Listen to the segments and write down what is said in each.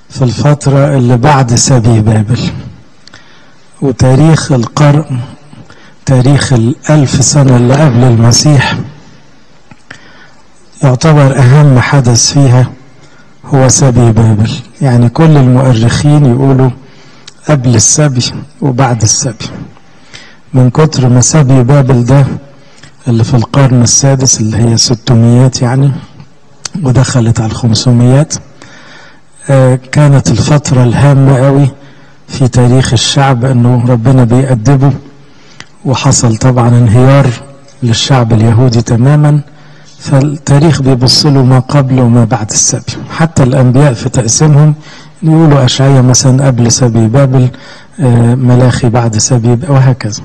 في الفترة اللي بعد سبي بابل وتاريخ القرن تاريخ الألف سنة اللي قبل المسيح يعتبر أهم حدث فيها هو سبي بابل يعني كل المؤرخين يقولوا قبل السبي وبعد السبي من كتر ما سبي بابل ده اللي في القرن السادس اللي هي ستميات يعني ودخلت على الخمسميات كانت الفترة الهامة قوي في تاريخ الشعب انه ربنا بيأدبه وحصل طبعا انهيار للشعب اليهودي تماما فالتاريخ بيبص له ما قبل وما بعد السبي حتى الانبياء في تقسيمهم يقولوا اشعياء مثلا قبل سبي بابل ملاخي بعد سبي وهكذا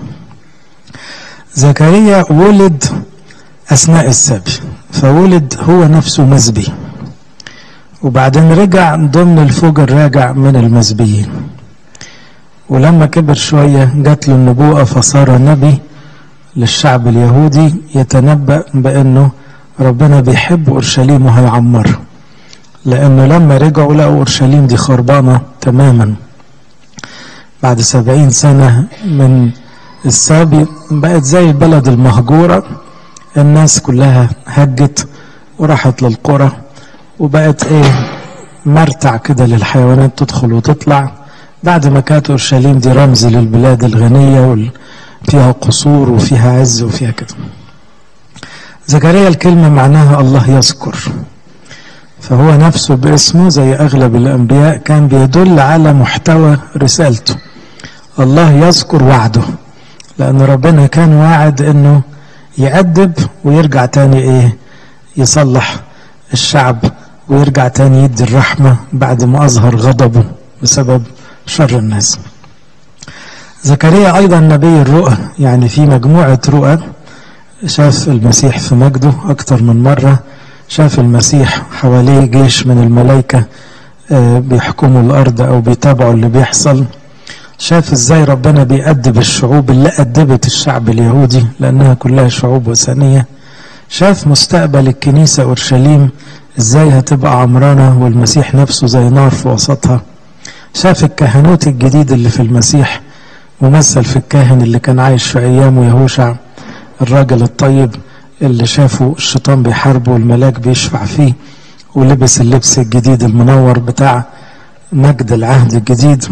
زكريا ولد اثناء السبي فولد هو نفسه مسبي وبعدين رجع ضمن الفوج الراجع من المسبيين ولما كبر شوية جات له النبوءة فصار نبي للشعب اليهودي يتنبأ بأنه ربنا بيحب أورشليم وهيعمرها لأنه لما رجعوا لقوا أورشليم دي خربانة تماما بعد سبعين سنة من السابي بقت زي البلد المهجورة الناس كلها هجت وراحت للقرى وبقت ايه مرتع كده للحيوانات تدخل وتطلع بعد ما كانت اورشليم دي رمز للبلاد الغنيه فيها قصور وفيها عز وفيها كده زكريا الكلمه معناها الله يذكر فهو نفسه باسمه زي اغلب الانبياء كان بيدل على محتوى رسالته الله يذكر وعده لان ربنا كان واعد انه يأدب ويرجع تاني ايه يصلح الشعب ويرجع تاني يدي الرحمة بعد ما أظهر غضبه بسبب شر الناس زكريا أيضا نبي الرؤى يعني في مجموعة رؤى شاف المسيح في مجده أكتر من مرة شاف المسيح حواليه جيش من الملائكة بيحكموا الأرض أو بيتابعوا اللي بيحصل شاف ازاي ربنا بيأدب الشعوب اللي أدبت الشعب اليهودي لأنها كلها شعوب وثنية شاف مستقبل الكنيسة أورشليم ازاي هتبقى عمرانة والمسيح نفسه زي نار في وسطها شاف الكهنوت الجديد اللي في المسيح ممثل في الكاهن اللي كان عايش في أيامه يهوشع الراجل الطيب اللي شافه الشيطان بيحاربه والملاك بيشفع فيه ولبس اللبس الجديد المنور بتاع مجد العهد الجديد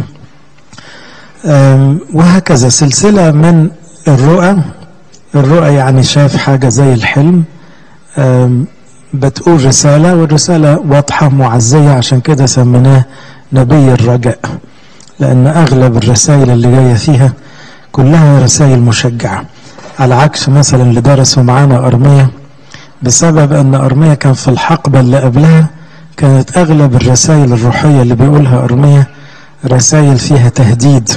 وهكذا سلسلة من الرؤى الرؤى يعني شاف حاجة زي الحلم بتقول رسالة والرسالة واضحة معزية عشان كده سميناه نبي الرجاء لأن أغلب الرسائل اللي جاية فيها كلها رسائل مشجعة على عكس مثلا اللي درسوا معانا أرمية بسبب أن أرمية كان في الحقبة اللي قبلها كانت أغلب الرسائل الروحية اللي بيقولها أرمية رسائل فيها تهديد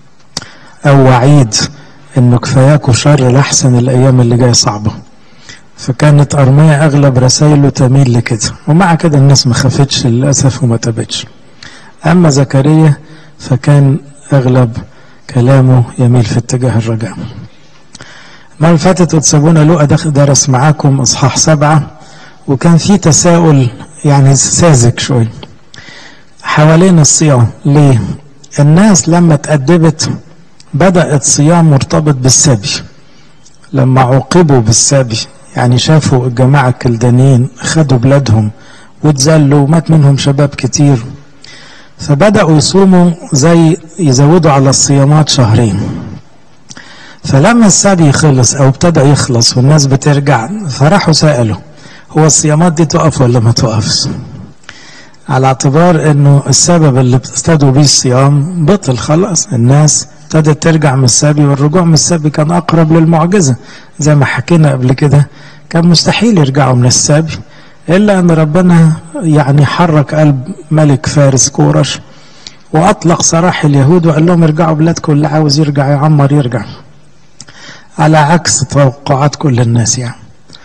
أو وعيد إنه كفاياكوا شر لأحسن الأيام اللي جاية صعبة فكانت أرمية أغلب رسائله تميل لكده ومع كده الناس ما خافتش للأسف وما تابتش أما زكريا فكان أغلب كلامه يميل في اتجاه الرجاء المرة اللي فاتت وتسابونا لقى درس معاكم إصحاح سبعة وكان في تساؤل يعني ساذج شوي حوالين الصيام ليه؟ الناس لما تأدبت بدأت صيام مرتبط بالسبي لما عوقبوا بالسبي يعني شافوا الجماعة الكلدانيين خدوا بلادهم واتذلوا ومات منهم شباب كتير فبدأوا يصوموا زي يزودوا على الصيامات شهرين فلما السبي خلص او ابتدى يخلص والناس بترجع فراحوا سألوا هو الصيامات دي تقف ولا ما تقفش على اعتبار انه السبب اللي ابتدوا بيه الصيام بطل خلاص الناس ابتدت ترجع من السبي والرجوع من السبي كان اقرب للمعجزه زي ما حكينا قبل كده كان مستحيل يرجعوا من السبي الا ان ربنا يعني حرك قلب ملك فارس كورش واطلق سراح اليهود وقال لهم ارجعوا بلادكم اللي عاوز يرجع يعمر يرجع على عكس توقعات كل الناس يعني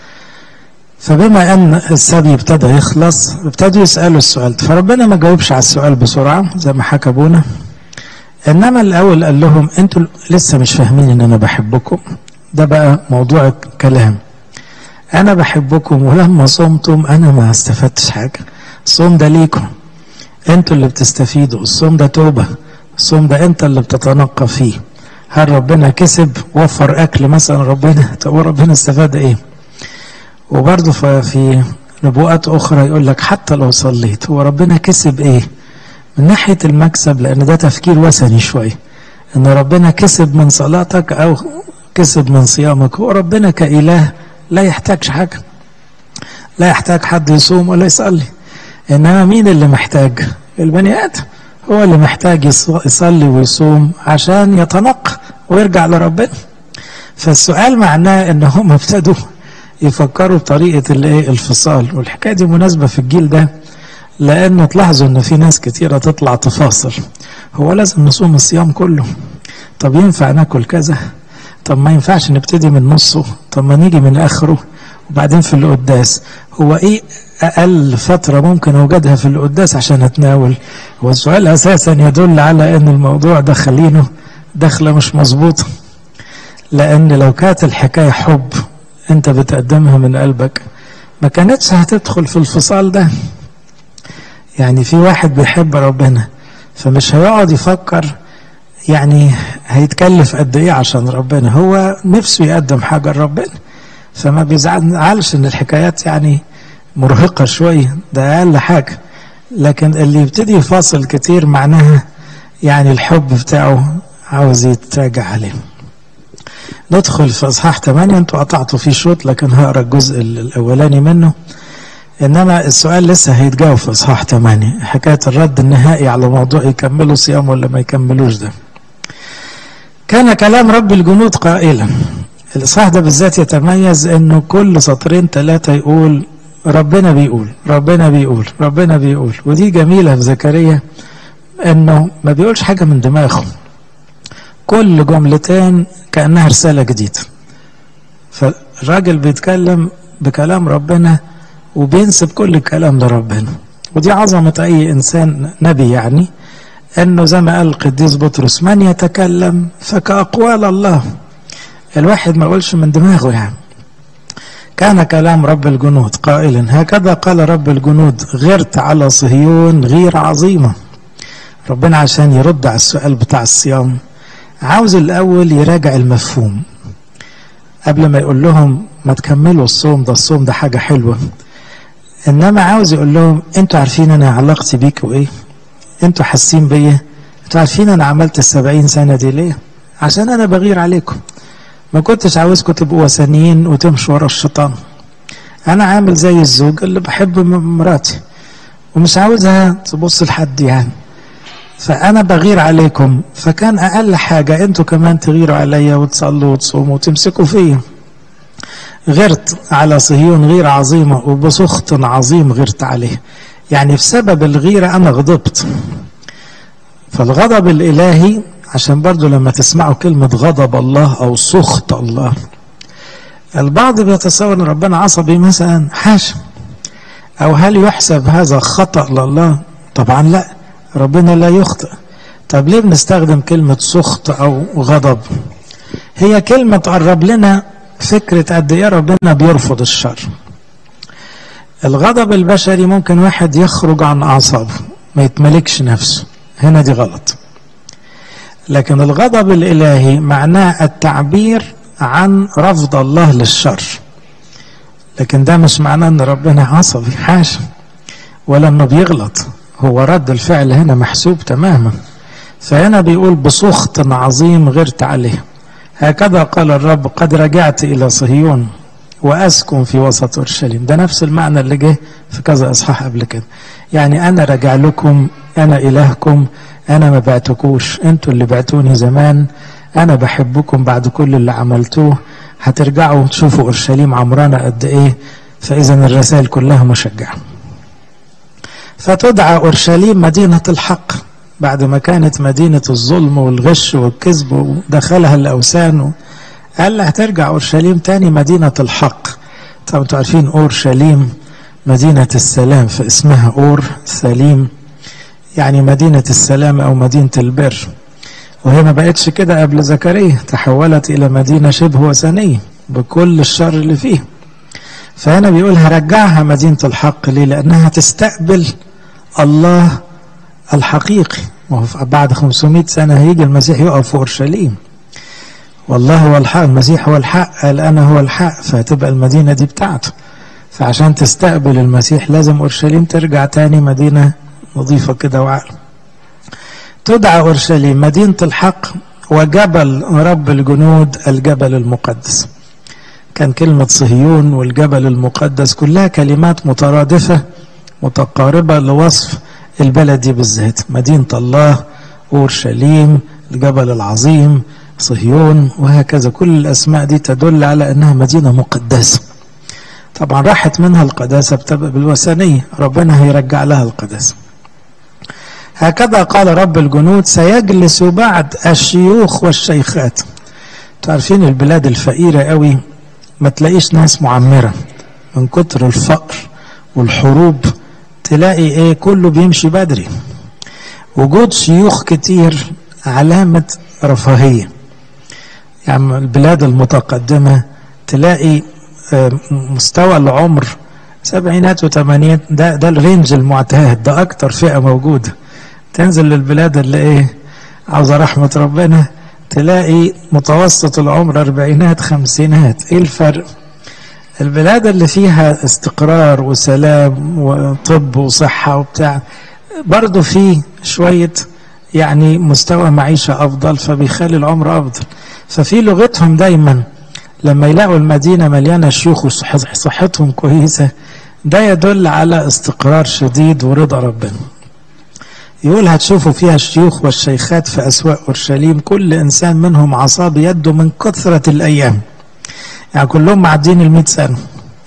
فبما ان السبي ابتدى يخلص ابتدوا يسالوا السؤال ده فربنا ما جاوبش على السؤال بسرعه زي ما حكى ابونا انما الاول قال لهم انتوا لسه مش فاهمين ان انا بحبكم ده بقى موضوع الكلام انا بحبكم ولما صمتم انا ما استفدتش حاجه الصوم ده ليكم انتوا اللي بتستفيدوا الصوم ده توبة الصوم ده انت اللي بتتنقى فيه هل ربنا كسب وفر اكل مثلا ربنا طب ربنا استفاد ايه وبرضه في نبوءات اخرى يقول لك حتى لو صليت هو ربنا كسب ايه من ناحية المكسب لان ده تفكير وثني شوية ان ربنا كسب من صلاتك او كسب من صيامك هو ربنا كإله لا يحتاجش حاجة لا يحتاج حد يصوم ولا يصلي انما مين اللي محتاج البني ادم هو اللي محتاج يصلي ويصوم عشان يتنقى ويرجع لربنا فالسؤال معناه ان هم ابتدوا يفكروا بطريقة الايه الفصال والحكاية دي مناسبة في الجيل ده لانه تلاحظوا ان في ناس كتيرة تطلع تفاصل هو لازم نصوم الصيام كله طب ينفع ناكل كذا طب ما ينفعش نبتدي من نصه طب ما نيجي من اخره وبعدين في القداس هو ايه اقل فترة ممكن اوجدها في القداس عشان اتناول هو السؤال اساسا يدل على ان الموضوع دخلينه دخلة مش مظبوطة لان لو كانت الحكاية حب انت بتقدمها من قلبك ما كانتش هتدخل في الفصال ده يعني في واحد بيحب ربنا فمش هيقعد يفكر يعني هيتكلف قد ايه عشان ربنا هو نفسه يقدم حاجة لربنا فما بيزعلش ان الحكايات يعني مرهقة شوية ده اقل حاجة لكن اللي يبتدي يفاصل كتير معناها يعني الحب بتاعه عاوز يتراجع عليه ندخل في اصحاح 8 انتوا قطعتوا فيه شوط لكن هقرا الجزء الاولاني منه انما السؤال لسه هيتجاوب في اصحاح 8 حكايه الرد النهائي على موضوع يكملوا صيام ولا ما يكملوش ده كان كلام رب الجنود قائلا الاصحاح ده بالذات يتميز انه كل سطرين ثلاثه يقول ربنا بيقول ربنا بيقول ربنا بيقول ودي جميله في زكريا انه ما بيقولش حاجه من دماغه كل جملتين كانها رساله جديده فالراجل بيتكلم بكلام ربنا وبينسب كل الكلام لربنا ودي عظمه اي انسان نبي يعني انه زي ما قال القديس بطرس من يتكلم فكاقوال الله الواحد ما يقولش من دماغه يعني كان كلام رب الجنود قائلا هكذا قال رب الجنود غرت على صهيون غير عظيمة ربنا عشان يرد على السؤال بتاع الصيام عاوز الأول يراجع المفهوم قبل ما يقول لهم ما تكملوا الصوم ده الصوم ده حاجة حلوة إنما عاوز يقول لهم أنتوا عارفين أنا علاقتي بيكوا إيه أنتوا حاسين بيا أنتوا عارفين أنا عملت السبعين سنة دي ليه عشان أنا بغير عليكم ما كنتش عاوزكم تبقوا وثنيين وتمشوا ورا الشيطان انا عامل زي الزوج اللي بحب مراتي ومش عاوزها تبص لحد يعني فانا بغير عليكم فكان اقل حاجه انتوا كمان تغيروا عليا وتصلوا وتصوموا وتمسكوا فيا غرت على صهيون غيرة عظيمة وبسخط عظيم غرت عليه يعني بسبب الغيرة أنا غضبت فالغضب الإلهي عشان برضو لما تسمعوا كلمة غضب الله أو سخط الله البعض بيتصور أن ربنا عصبي مثلا حاشا أو هل يحسب هذا خطأ لله طبعا لا ربنا لا يخطئ طب ليه بنستخدم كلمة سخط أو غضب هي كلمة تقرب لنا فكرة قد إيه ربنا بيرفض الشر الغضب البشري ممكن واحد يخرج عن أعصابه ما يتملكش نفسه هنا دي غلط لكن الغضب الالهي معناه التعبير عن رفض الله للشر لكن ده مش معناه ان ربنا عصبي حاشا ولا انه بيغلط هو رد الفعل هنا محسوب تماما فهنا بيقول بسخط عظيم غرت عليه هكذا قال الرب قد رجعت الى صهيون واسكن في وسط اورشليم ده نفس المعنى اللي جه في كذا اصحاح قبل كده يعني انا راجع لكم انا الهكم انا ما بعتكوش انتوا اللي بعتوني زمان انا بحبكم بعد كل اللي عملتوه هترجعوا تشوفوا اورشليم عمرانه قد ايه فاذا الرسائل كلها مشجعه فتدعى اورشليم مدينه الحق بعد ما كانت مدينه الظلم والغش والكذب ودخلها الاوثان قال هترجع اورشليم تاني مدينه الحق طبعا انتوا عارفين اورشليم مدينه السلام فاسمها اور سليم يعني مدينة السلام أو مدينة البر وهي ما بقتش كده قبل زكريا تحولت إلى مدينة شبه وثنية بكل الشر اللي فيه فهنا بيقول هرجعها مدينة الحق ليه لأنها تستقبل الله الحقيقي بعد 500 سنة هيجي المسيح يقف في أورشليم والله هو الحق المسيح هو الحق قال أنا هو الحق فهتبقى المدينة دي بتاعته فعشان تستقبل المسيح لازم أورشليم ترجع تاني مدينة نظيفة كده وعقل تدعى أورشليم مدينة الحق وجبل رب الجنود الجبل المقدس كان كلمة صهيون والجبل المقدس كلها كلمات مترادفة متقاربة لوصف البلد دي بالذات مدينة الله أورشليم الجبل العظيم صهيون وهكذا كل الأسماء دي تدل على أنها مدينة مقدسة طبعا راحت منها القداسة بالوثنية ربنا هيرجع لها القداسة هكذا قال رب الجنود سيجلس بعد الشيوخ والشيخات تعرفين البلاد الفقيرة قوي ما تلاقيش ناس معمرة من كتر الفقر والحروب تلاقي ايه كله بيمشي بدري وجود شيوخ كتير علامة رفاهية يعني البلاد المتقدمة تلاقي مستوى العمر سبعينات وثمانينات ده ده الرينج المعتاد ده اكتر فئة موجودة تنزل للبلاد اللي ايه عاوزة رحمة ربنا تلاقي متوسط العمر أربعينات خمسينات ايه الفرق البلاد اللي فيها استقرار وسلام وطب وصحة وبتاع برضه في شوية يعني مستوى معيشة أفضل فبيخلي العمر أفضل ففي لغتهم دايما لما يلاقوا المدينة مليانة شيوخ وصحتهم كويسة ده يدل على استقرار شديد ورضا ربنا يقول هتشوفوا فيها الشيوخ والشيخات في أسواق أورشليم كل إنسان منهم عصا بيده من كثرة الأيام يعني كلهم معدين المئة سنة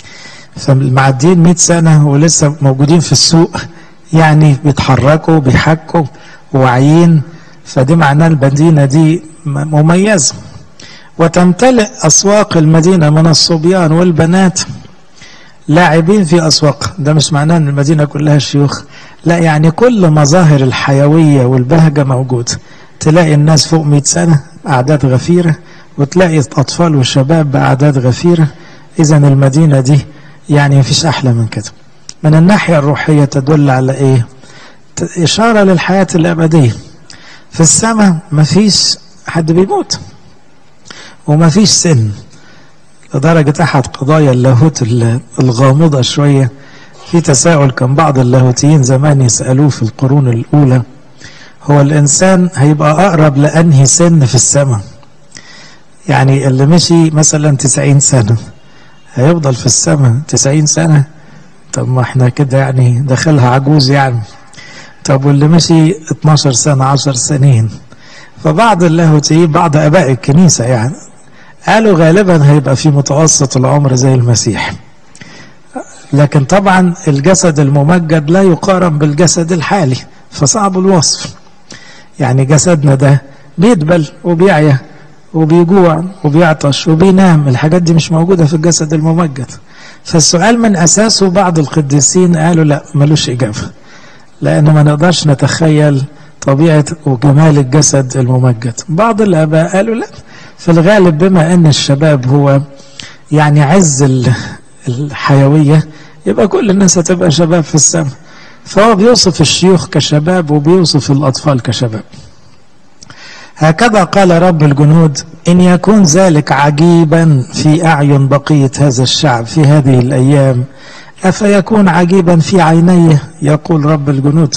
فمعدين مئة سنة ولسه موجودين في السوق يعني بيتحركوا بيحكوا واعيين فدي معناه المدينة دي مميزة وتمتلئ أسواق المدينة من الصبيان والبنات لاعبين في أسواق ده مش معناه أن المدينة كلها شيوخ لا يعني كل مظاهر الحيوية والبهجة موجودة تلاقي الناس فوق 100 سنة أعداد غفيرة وتلاقي أطفال وشباب بأعداد غفيرة إذا المدينة دي يعني مفيش أحلى من كده من الناحية الروحية تدل على إيه إشارة للحياة الأبدية في السماء مفيش حد بيموت ومفيش سن لدرجة أحد قضايا اللاهوت الغامضة شوية في تساؤل كان بعض اللاهوتيين زمان يسألوه في القرون الأولى هو الإنسان هيبقى أقرب لأنهي سن في السماء يعني اللي مشي مثلا تسعين سنة هيفضل في السماء تسعين سنة طب ما احنا كده يعني دخلها عجوز يعني طب واللي مشي 12 سنة 10 سنين فبعض اللاهوتيين بعض اباء الكنيسة يعني قالوا غالبا هيبقى في متوسط العمر زي المسيح لكن طبعا الجسد الممجد لا يقارن بالجسد الحالي فصعب الوصف يعني جسدنا ده بيدبل وبيعيا وبيجوع وبيعطش وبينام الحاجات دي مش موجودة في الجسد الممجد فالسؤال من أساسه بعض القديسين قالوا لا ملوش إجابة لأنه ما نقدرش نتخيل طبيعة وجمال الجسد الممجد بعض الآباء قالوا لا في الغالب بما أن الشباب هو يعني عز الحيوية يبقى كل الناس هتبقى شباب في السماء فهو بيوصف الشيوخ كشباب وبيوصف الأطفال كشباب هكذا قال رب الجنود إن يكون ذلك عجيبا في أعين بقية هذا الشعب في هذه الأيام أفيكون عجيبا في عيني يقول رب الجنود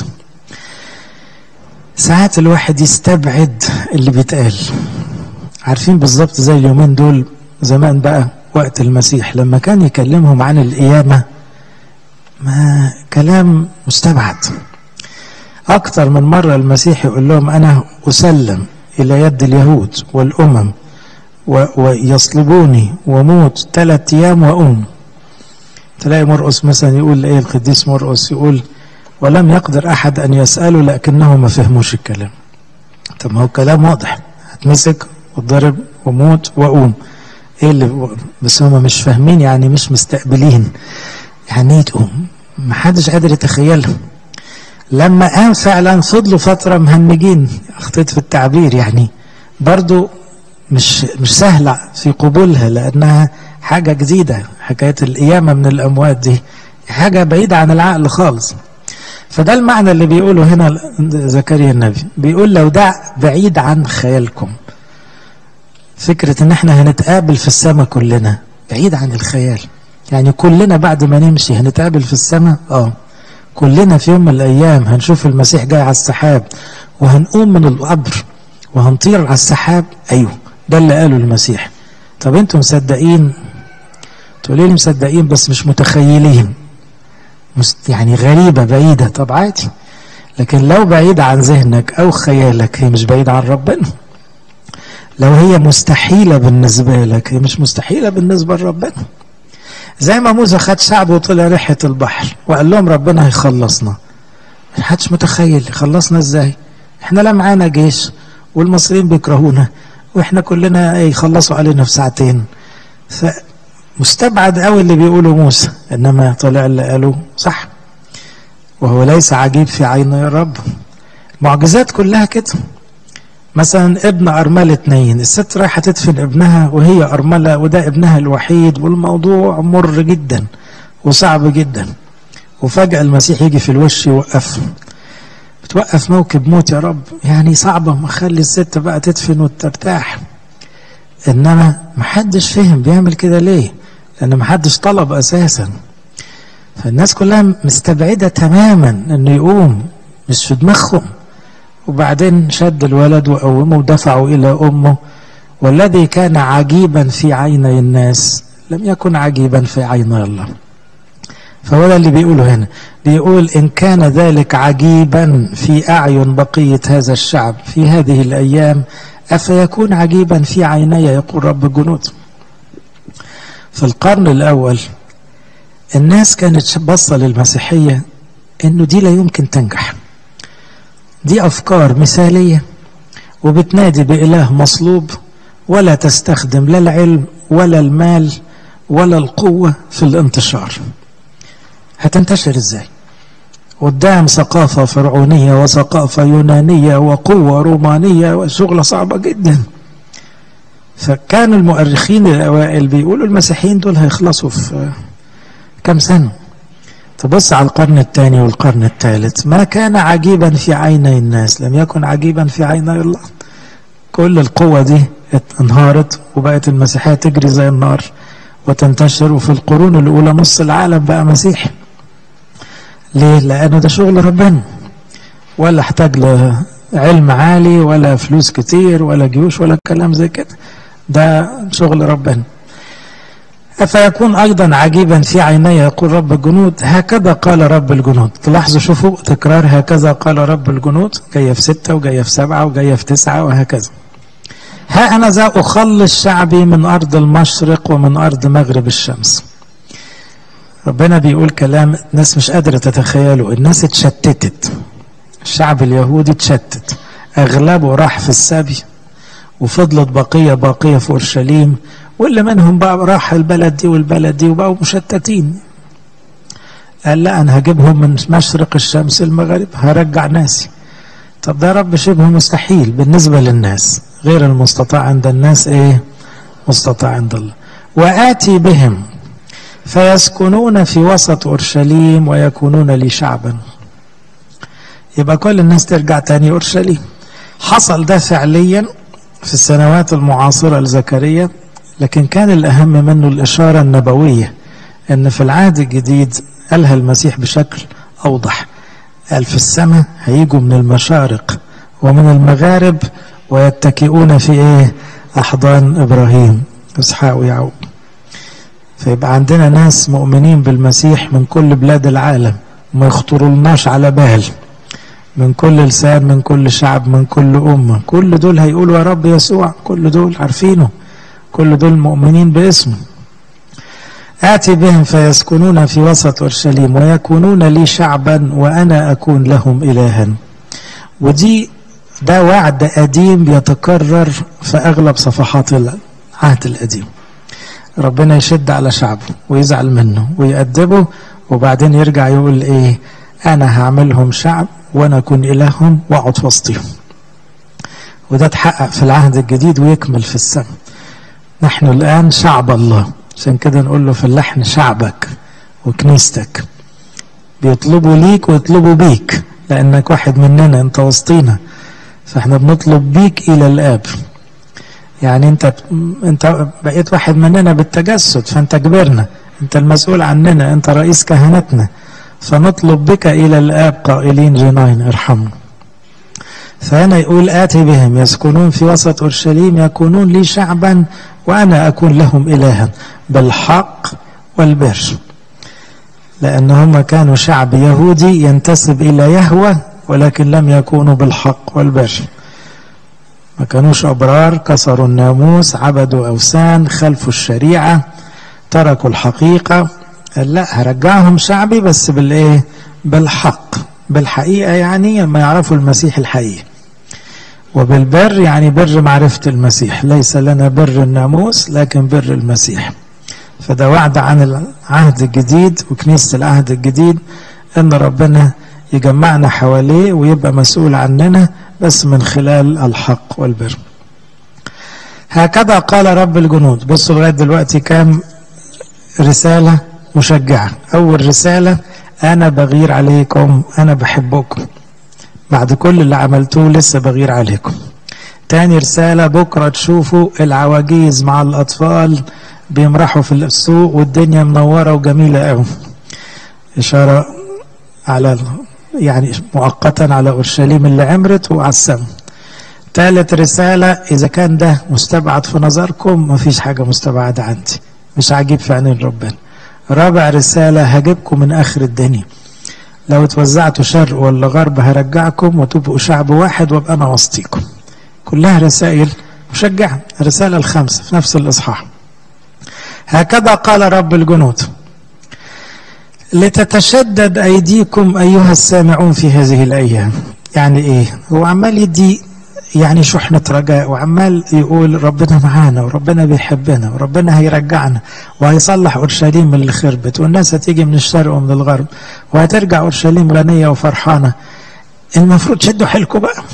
ساعات الواحد يستبعد اللي بيتقال عارفين بالظبط زي اليومين دول زمان بقى وقت المسيح لما كان يكلمهم عن القيامة ما كلام مستبعد أكثر من مرة المسيح يقول لهم أنا أسلم إلى يد اليهود والأمم ويصلبوني وموت ثلاث أيام وأم تلاقي مرقس مثلا يقول إيه القديس مرقس يقول ولم يقدر أحد أن يسأله لكنه ما فهموش الكلام طب ما هو كلام واضح هتمسك وتضرب وموت وأقوم إيه اللي بس هم مش فاهمين يعني مش مستقبلين يعني ايه تقوم ما حدش قادر يتخيلها لما قام فعلا فضلوا فترة مهنجين اخطيت في التعبير يعني برضو مش مش سهلة في قبولها لأنها حاجة جديدة حكاية القيامة من الأموات دي حاجة بعيدة عن العقل خالص فده المعنى اللي بيقوله هنا زكريا النبي بيقول لو ده بعيد عن خيالكم فكرة ان احنا هنتقابل في السماء كلنا بعيد عن الخيال يعني كلنا بعد ما نمشي هنتقابل في السماء اه كلنا في يوم من الايام هنشوف المسيح جاي على السحاب وهنقوم من القبر وهنطير على السحاب ايوه ده اللي قاله المسيح طب انتم مصدقين تقولي لي مصدقين بس مش متخيلين يعني غريبة بعيدة طب عادي لكن لو بعيدة عن ذهنك أو خيالك هي مش بعيدة عن ربنا لو هي مستحيلة بالنسبة لك هي مش مستحيلة بالنسبة لربنا زي ما موسى خد شعبه وطلع ريحة البحر وقال لهم ربنا هيخلصنا محدش متخيل يخلصنا ازاي احنا لا معانا جيش والمصريين بيكرهونا واحنا كلنا يخلصوا علينا في ساعتين فمستبعد قوي اللي بيقوله موسى انما طلع اللي قالوه صح وهو ليس عجيب في عين الرب المعجزات كلها كده مثلا ابن أرملة اتنين الست رايحة تدفن ابنها وهي أرملة وده ابنها الوحيد والموضوع مر جدا وصعب جدا وفجأة المسيح يجي في الوش يوقف بتوقف موكب موت يا رب يعني صعبة ما خلي الست بقى تدفن وترتاح إنما محدش فهم بيعمل كده ليه لأن محدش طلب أساسا فالناس كلها مستبعدة تماما إنه يقوم مش في دماغهم وبعدين شد الولد وقومه ودفعه إلى أمه والذي كان عجيبا في عيني الناس لم يكن عجيبا في عين الله فهو ده اللي بيقوله هنا بيقول إن كان ذلك عجيبا في أعين بقية هذا الشعب في هذه الأيام أفيكون عجيبا في عيني يقول رب الجنود في القرن الأول الناس كانت باصة للمسيحية إنه دي لا يمكن تنجح دي أفكار مثالية وبتنادي بإله مصلوب ولا تستخدم لا العلم ولا المال ولا القوة في الانتشار هتنتشر ازاي قدام ثقافة فرعونية وثقافة يونانية وقوة رومانية وشغلة صعبة جدا فكان المؤرخين الأوائل بيقولوا المسيحيين دول هيخلصوا في كم سنة تبص على القرن الثاني والقرن الثالث ما كان عجيبا في عيني الناس لم يكن عجيبا في عيني الله كل القوة دي انهارت وبقت المسيحية تجري زي النار وتنتشر وفي القرون الأولى نص العالم بقى مسيحي ليه؟ لأنه ده شغل ربنا ولا احتاج لعلم عالي ولا فلوس كتير ولا جيوش ولا كلام زي كده ده شغل ربنا أفيكون أيضا عجيبا في عيني يقول رب الجنود هكذا قال رب الجنود تلاحظوا شوفوا تكرار هكذا قال رب الجنود جاية في ستة وجاية في سبعة وجاية في تسعة وهكذا ها أنا ذا أخلص شعبي من أرض المشرق ومن أرض مغرب الشمس ربنا بيقول كلام الناس مش قادرة تتخيله الناس اتشتتت الشعب اليهودي اتشتت أغلبه راح في السبي وفضلت بقية باقية في أورشليم واللي منهم بقى راح البلد دي والبلد دي وبقوا مشتتين قال لا أنا هجيبهم من مشرق الشمس المغرب هرجع ناسي طب ده رب شبه مستحيل بالنسبة للناس غير المستطاع عند الناس ايه مستطاع عند الله وآتي بهم فيسكنون في وسط أورشليم ويكونون لي شعبا يبقى كل الناس ترجع تاني أورشليم حصل ده فعليا في السنوات المعاصرة لزكريا لكن كان الأهم منه الإشارة النبوية أن في العهد الجديد قالها المسيح بشكل أوضح قال في السماء هيجوا من المشارق ومن المغارب ويتكئون في ايه احضان ابراهيم اسحاق ويعقوب فيبقى عندنا ناس مؤمنين بالمسيح من كل بلاد العالم وما يخطرولناش على بال من كل لسان من كل شعب من كل أمة كل دول هيقولوا يا رب يسوع كل دول عارفينه كل دول مؤمنين باسمه آتي بهم فيسكنون في وسط أورشليم ويكونون لي شعبا وأنا أكون لهم إلها ودي ده وعد قديم بيتكرر في أغلب صفحات العهد القديم ربنا يشد على شعبه ويزعل منه ويأدبه وبعدين يرجع يقول إيه أنا هعملهم شعب وأنا أكون إلههم وأقعد في وسطهم وده اتحقق في العهد الجديد ويكمل في السماء نحن الآن شعب الله عشان كده نقول له في اللحن شعبك وكنيستك بيطلبوا ليك ويطلبوا بيك لأنك واحد مننا أنت وسطينا فاحنا بنطلب بيك إلى الآب يعني أنت أنت بقيت واحد مننا بالتجسد فأنت كبرنا أنت المسؤول عننا أنت رئيس كهنتنا فنطلب بك إلى الآب قائلين جناين ارحمنا فهنا يقول آتي بهم يسكنون في وسط أورشليم يكونون لي شعبا وأنا أكون لهم إلها بالحق والبر لأن هم كانوا شعب يهودي ينتسب إلى يهوه ولكن لم يكونوا بالحق والبر ما كانوش أبرار كسروا الناموس عبدوا أوثان خلفوا الشريعة تركوا الحقيقة لا هرجعهم شعبي بس بالإيه بالحق بالحقيقة يعني لما يعرفوا المسيح الحقيقي وبالبر يعني بر معرفة المسيح ليس لنا بر الناموس لكن بر المسيح فده وعد عن العهد الجديد وكنيسة العهد الجديد ان ربنا يجمعنا حواليه ويبقى مسؤول عننا بس من خلال الحق والبر هكذا قال رب الجنود بصوا لغايه دلوقتي كام رساله مشجعه اول رساله انا بغير عليكم انا بحبكم بعد كل اللي عملتوه لسه بغير عليكم تاني رسالة بكرة تشوفوا العواجيز مع الأطفال بيمرحوا في السوق والدنيا منورة وجميلة قوي إشارة على يعني مؤقتا على أورشليم اللي عمرت وعلى السماء ثالث رسالة إذا كان ده مستبعد في نظركم مفيش حاجة مستبعدة عندي مش عجيب في عينين ربنا رابع رسالة هجيبكم من آخر الدنيا لو اتوزعتوا شرق ولا غرب هرجعكم وتبقوا شعب واحد وابقى أنا وسطيكم كلها رسائل مشجعة الرسالة الخامسة في نفس الإصحاح هكذا قال رب الجنود لتتشدد أيديكم أيها السامعون في هذه الأيام يعني إيه هو عمال يدي يعني شحنة رجاء وعمال يقول ربنا معانا وربنا بيحبنا وربنا هيرجعنا وهيصلح أورشليم اللي خربت والناس هتيجي من الشرق ومن الغرب وهترجع أورشليم غنية وفرحانة المفروض شدوا حيلكم بقى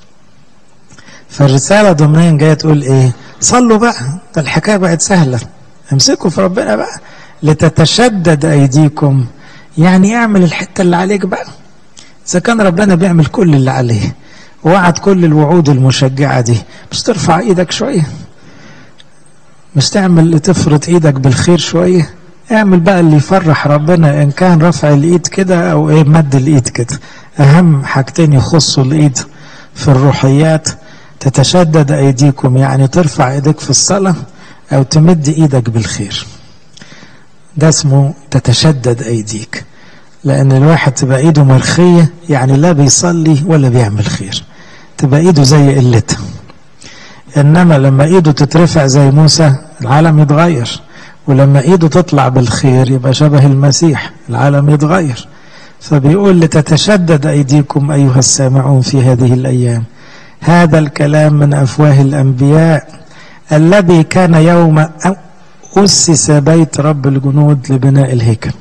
فالرسالة ضمنيا جاية تقول إيه صلوا بقى ده الحكاية بقت سهلة امسكوا في ربنا بقى لتتشدد أيديكم يعني اعمل الحتة اللي عليك بقى إذا كان ربنا بيعمل كل اللي عليه وعد كل الوعود المشجعة دي مش ترفع ايدك شوية مش تعمل تفرط ايدك بالخير شوية اعمل بقى اللي يفرح ربنا ان كان رفع الايد كده او ايه مد الايد كده اهم حاجتين يخصوا الايد في الروحيات تتشدد ايديكم يعني ترفع ايدك في الصلاة او تمد ايدك بالخير ده اسمه تتشدد ايديك لان الواحد تبقى ايده مرخية يعني لا بيصلي ولا بيعمل خير تبقى ايده زي قلتها انما لما ايده تترفع زي موسى العالم يتغير ولما ايده تطلع بالخير يبقى شبه المسيح العالم يتغير فبيقول لتتشدد ايديكم ايها السامعون في هذه الايام هذا الكلام من افواه الانبياء الذي كان يوم اسس بيت رب الجنود لبناء الهيكل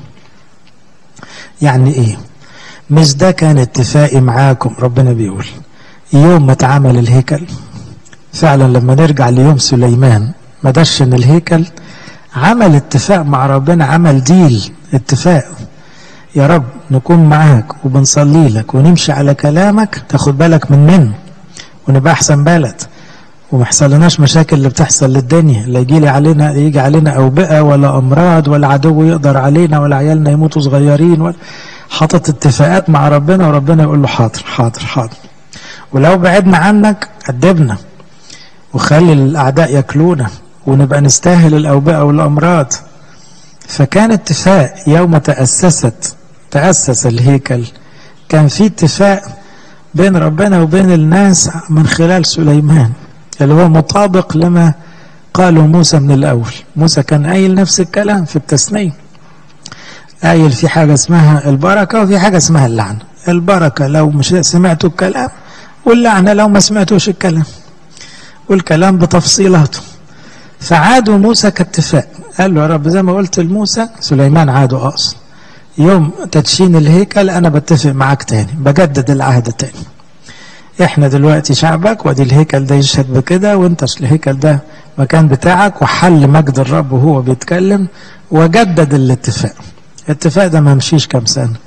يعني ايه مش ده كان اتفاقي معاكم ربنا بيقول يوم ما اتعمل الهيكل فعلا لما نرجع ليوم سليمان ما دشن الهيكل عمل اتفاق مع ربنا عمل ديل اتفاق يا رب نكون معاك وبنصلي لك ونمشي على كلامك تاخد بالك مننا ونبقى احسن بلد وما يحصلناش مشاكل اللي بتحصل للدنيا لا يجي لي علينا يجي علينا اوبئه ولا امراض ولا عدو يقدر علينا ولا عيالنا يموتوا صغيرين ولا حاطط اتفاقات مع ربنا وربنا يقول له حاضر حاضر حاضر ولو بعدنا عنك أدبنا وخلي الأعداء ياكلونا ونبقى نستاهل الأوبئة والأمراض فكان اتفاق يوم تأسست تأسس الهيكل كان في اتفاق بين ربنا وبين الناس من خلال سليمان اللي هو مطابق لما قاله موسى من الأول موسى كان قايل نفس الكلام في التثنية قايل في حاجة اسمها البركة وفي حاجة اسمها اللعنة البركة لو مش سمعتوا الكلام واللعنة لو ما سمعتوش الكلام والكلام بتفصيلاته فعادوا موسى كاتفاق قال له يا رب زي ما قلت لموسى سليمان عادوا أقصد يوم تدشين الهيكل أنا بتفق معاك تاني بجدد العهد تاني احنا دلوقتي شعبك وادي الهيكل ده يشهد بكده وانت الهيكل ده مكان بتاعك وحل مجد الرب وهو بيتكلم وجدد الاتفاق الاتفاق ده ما مشيش كام سنة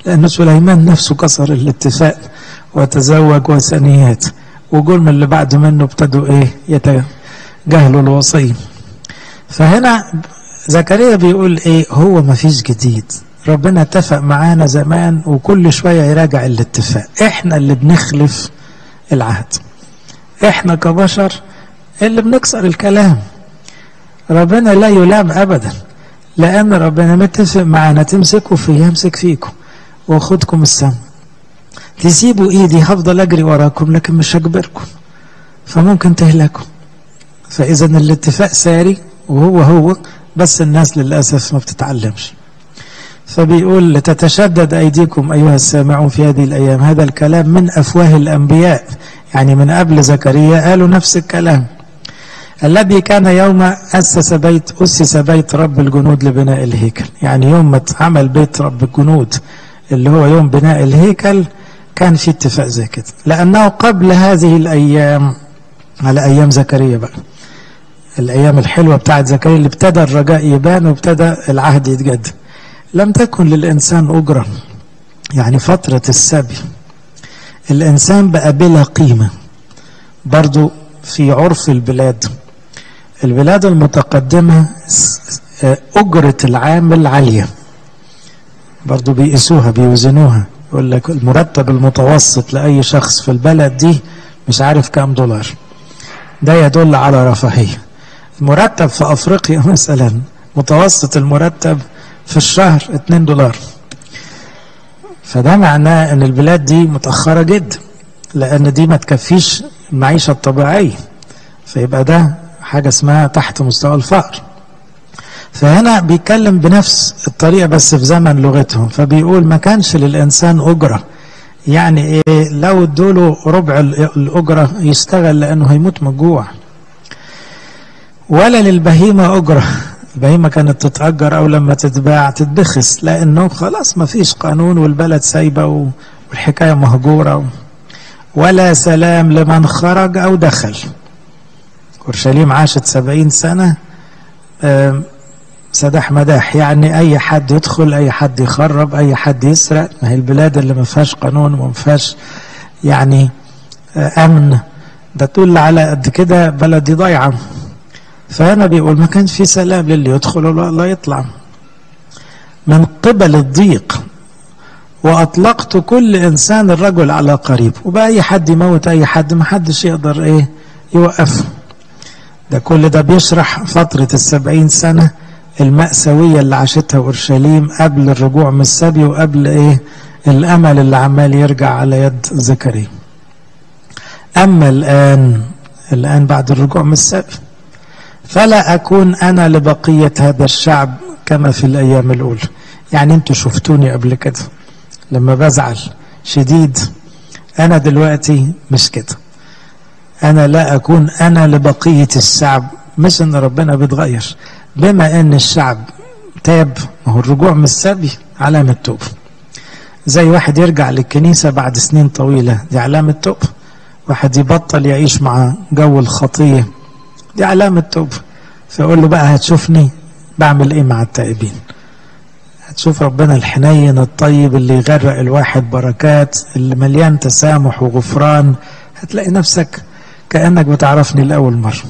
لأن سليمان نفسه كسر الاتفاق وتزوج وثنيات وجول من اللي بعد منه ابتدوا ايه يتجاهلوا الوصية فهنا زكريا بيقول ايه هو ما فيش جديد ربنا اتفق معانا زمان وكل شوية يراجع الاتفاق احنا اللي بنخلف العهد احنا كبشر اللي بنكسر الكلام ربنا لا يلام ابدا لان ربنا متفق معانا تمسكوا فيه يمسك فيكم واخدكم السم تسيبوا ايدي هفضل اجري وراكم لكن مش هجبركم فممكن تهلكوا فاذا الاتفاق ساري وهو هو بس الناس للاسف ما بتتعلمش فبيقول لتتشدد ايديكم ايها السامعون في هذه الايام هذا الكلام من افواه الانبياء يعني من قبل زكريا قالوا نفس الكلام الذي كان يوم أسس بيت أسس بيت رب الجنود لبناء الهيكل يعني يوم ما اتعمل بيت رب الجنود اللي هو يوم بناء الهيكل كان في اتفاق زي كده لأنه قبل هذه الأيام على أيام زكريا بقى الأيام الحلوة بتاعت زكريا اللي ابتدى الرجاء يبان وابتدى العهد يتجدد لم تكن للإنسان أجرة يعني فترة السبي الإنسان بقى بلا قيمة برضو في عرف البلاد البلاد المتقدمة أجرة العامل عالية برضو بيقيسوها بيوزنوها يقول لك المرتب المتوسط لأي شخص في البلد دي مش عارف كام دولار ده يدل على رفاهية المرتب في أفريقيا مثلا متوسط المرتب في الشهر 2 دولار فده معناه ان البلاد دي متأخرة جدا لأن دي ما تكفيش المعيشة الطبيعية فيبقى ده حاجة اسمها تحت مستوى الفقر فهنا بيتكلم بنفس الطريقة بس في زمن لغتهم فبيقول ما كانش للإنسان أجرة يعني إيه لو ادوله ربع الأجرة يشتغل لأنه هيموت من الجوع ولا للبهيمة أجرة البهيمة كانت تتأجر أو لما تتباع تتبخس لأنه خلاص ما فيش قانون والبلد سايبة والحكاية مهجورة ولا سلام لمن خرج أو دخل أورشليم عاشت سبعين سنة سداح مداح يعني أي حد يدخل أي حد يخرب أي حد يسرق ما هي البلاد اللي ما فيهاش قانون وما فيهاش يعني أمن ده تقول على قد كده بلدي ضايعة فهنا بيقول ما كانش في سلام للي يدخل ولا يطلع من قبل الضيق واطلقت كل انسان الرجل على قريب وبقى اي حد يموت اي حد ما حدش يقدر ايه يوقفه ده كل ده بيشرح فترة السبعين سنة المأساوية اللي عاشتها أورشليم قبل الرجوع من السبي وقبل إيه الأمل اللي عمال يرجع على يد زكريا أما الآن الآن بعد الرجوع من السبي فلا أكون أنا لبقية هذا الشعب كما في الأيام الأولى يعني أنتوا شفتوني قبل كده لما بزعل شديد أنا دلوقتي مش كده أنا لا أكون أنا لبقية الشعب مش إن ربنا بيتغير بما إن الشعب تاب ما هو الرجوع من السبي علامة توبة زي واحد يرجع للكنيسة بعد سنين طويلة دي علامة توبة واحد يبطل يعيش مع جو الخطية دي علامة توبة فيقول له بقى هتشوفني بعمل ايه مع التائبين هتشوف ربنا الحنين الطيب اللي يغرق الواحد بركات اللي مليان تسامح وغفران هتلاقي نفسك كأنك بتعرفني لأول مرة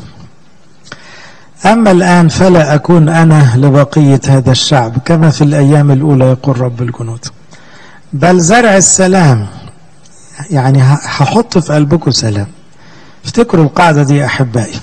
أما الآن فلا أكون أنا لبقية هذا الشعب كما في الأيام الأولى يقول رب الجنود بل زرع السلام يعني هحط في قلبكم سلام افتكروا القاعدة دي أحبائي